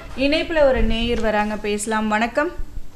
இணைப்புல ஒரு நேயர் வராங்க பேசலாம் வணக்கம்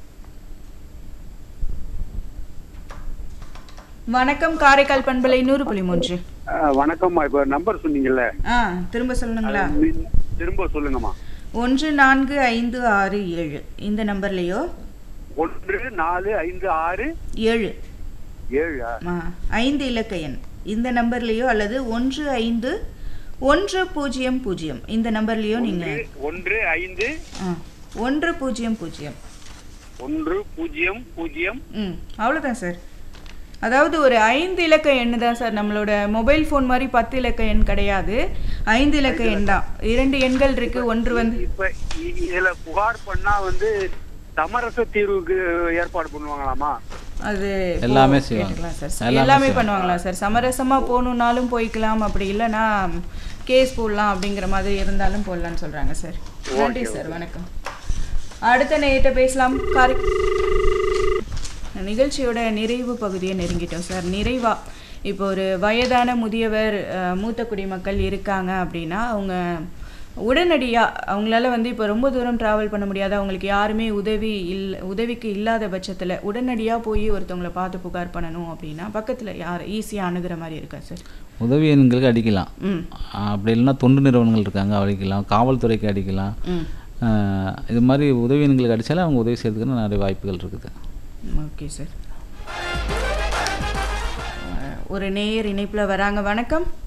வணக்கம் காரைக்கால் பண்பலை நூறு புள்ளி மூன்று ஆ, வணக்கம்மா இப்ப நம்பர் சொன்னீங்கல்ல ஆ திரும்ப சொல்லணுங்களா மீ- திரும்ப சொல்லுங்கம்மா ஒன்று நான்கு ஐந்து ஆறு ஏழு இந்த நம்பர்லேயோ ஒன்று நாலு ஐந்து ஆறு ஏழு ஏழு ஆ. ஆ ஐந்து இலக்க எண் இந்த நம்பர்லேயோ அல்லது ஒன்று ஐந்து ஒன்று பூஜ்ஜியம் பூஜ்ஜியம் இந்த நம்பர்லேயோ நீங்கள் ஒன்று- ஒன்று ஐந்து ஆ ஒன்று பூஜ்ஜியம் பூஜ்ஜியம் ஒன்று பூஜ்ஜியம் பூஜ்ஜியம் ம் அவ்வளோதான் சார் அதாவது ஒரு ஐந்து இலக்க எண் தான் சார் நம்மளோட மொபைல் ஃபோன் மாதிரி பத்து இலக்க எண் கிடையாது ஐந்து இலக்க எண் தான் இரண்டு எண்கள் இருக்கு ஒன்று வந்து இப்ப இ- இதுல புகார் பண்ணா வந்து சமரச தீர்வுக்கு ஏற்பாடு பண்ணுவாங்களாமா அது எல்லாமே போ- செய்வாங்க. கேட்டுக்கலாம் சார் எல்லாமே எல்லாமே செய்வாங்க. பண்ணுவாங்களா சார் சமரசமா போகணுன்னாலும் போய்க்கலாம் அப்படி இல்லைன்னா கேஸ் போடலாம் அப்படிங்கிற மாதிரி இருந்தாலும் போடலாம்னு சொல்றாங்க சார் நன்றி சார் வணக்கம் அடுத்த நேயிட்ட பேசலாம் காரை நிகழ்ச்சியோட நிறைவு பகுதியை நெருங்கிட்டோம் சார் நிறைவா இப்போ ஒரு வயதான முதியவர் அஹ், மூத்த குடிமக்கள் இருக்காங்க அப்படின்னா அவங்க உடனடியாக அவங்களால வந்து இப்போ ரொம்ப தூரம் ட்ராவல் பண்ண முடியாது அவங்களுக்கு யாருமே உதவி இல் உதவிக்கு இல்லாத பட்சத்தில் உடனடியாக போய் ஒருத்தவங்கள பார்த்து புகார் பண்ணணும் அப்படின்னா பக்கத்தில் யார் ஈஸியாக அணுகிற மாதிரி இருக்கா சார் உதவி எண்களுக்கு அடிக்கலாம் ம் அப்படி இல்லைன்னா தொண்டு நிறுவனங்கள் இருக்காங்க அடிக்கலாம் காவல்துறைக்கு அடிக்கலாம் ம் ஆஹ் இது மாதிரி உதவி எண்களுக்கு அடித்தாலே அவங்க உதவி செய்யறதுக்கு நிறைய வாய்ப்புகள் இருக்குது ஓகே சார் ஒரு நேயர் இணைப்பில் வராங்க வணக்கம்